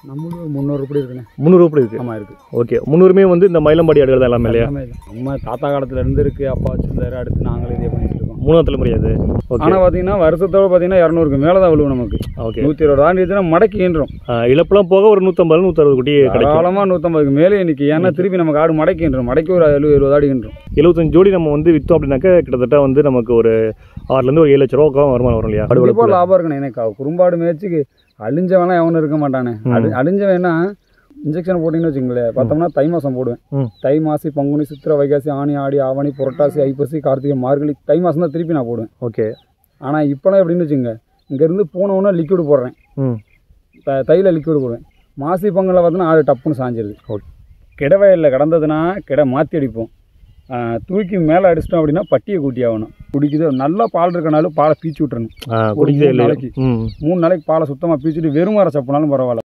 நம்மளும் முந்நூறு ரூபாய் இருக்குண்ணே முந்நூறு ரூபாய் இருக்கு ஆமாம் இருக்குது ஓகே முந்நூறுமே வந்து இந்த மயிலம்பாடி ஆடுகள் தான் எல்லாமே இல்லையா எல்லாமே இது. நம்ம தாத்தா காலத்துல இருந்து இருக்கு அப்பா வச்சிருந்தாரு அடுத்து நாங்களே இதே பண்ணிட்டு இருக்கோம் மூணாவது தலைமுறை அது ஓகே ஆனால் பார்த்தீங்கன்னா வருஷத்தோட பார்த்தீங்கன்னா இரநூறுக்கு மேலே தான் விழுவும் நமக்கு ஓகே நூற்றி இருபது ஆண்டு மடக்கி ஈன்றோம் இழப்பெல்லாம் போக ஒரு நூற்றம்பது நூற்றறுபது குட்டி கிடைக்கும் தாராளமாக நூற்றம்பதுக்கு மேலே இன்னைக்கு ஏன்னா திருப்பி நமக்கு ஆடு மடக்கி ஈன்றோம் மடக்கி ஒரு எழுபது இருபது ஆடு ஈன்றோம் எழுபத்தஞ்சு ஜோடி நம்ம வந்து விற்றோம் அப்படின்னாக்கா கிட்டத்தட்ட வந்து நமக்கு ஒரு ஆறுலேருந்து ஒரு ஏழு லட்ச ரூபா வருமானம் வரும் இல்லையா ஆடு கண்டிப்பாக வளர்ப்புல. லாபம் இருக்கணும் எனக்கு குறும்பாடு மேய்ச்சிக்கு அழிஞ்சவனா எவனும் இருக்க மாட்டானே அழி அழிஞ்சவனா இன்ஜெக்ஷன் போட்டிங்கன்னு வச்சுங்களேன் பார்த்தோம்னா தை மாதம் போடுவேன் ம். தை மாசி பங்குனி சித்திரை வைகாசி ஆனி ஆடி ஆவணி புரட்டாசி ஐப்பசி கார்த்திகை மார்கழி தை மாதம் தான் திருப்பி நான் போடுவேன் ஓகே ஆனால் இப்போலாம் எப்படின்னு வச்சுங்க இங்கேருந்து போனவொன்னே லிக்விட் போடுறேன் ம் த தையில் லிக்விட் போடுவேன் மாசி பொங்கலில் பார்த்தீங்கன்னா ஆடு டப்புன்னு சாஞ்சிருது ஓகே. கிடவயலில் கிடந்ததுன்னா கிட மாற்றி அடிப்போம் ஆ, தூக்கி மேலே அடிச்சிட்டோம் அப்படின்னா பட்டியை கூட்டி ஆகணும் குடிக்குது நல்லா பால் இருக்கனாலும் பாலை பீச்சு விட்டுறணும் ஆ, குடிக்கவே மூணு இல்லை நாளைக்கு. ம் மூணு நாளைக்கு பாலை சுத்தமாக பீச்சிட்டு வெறும் வர சப்புனாலும் பரவாயில்ல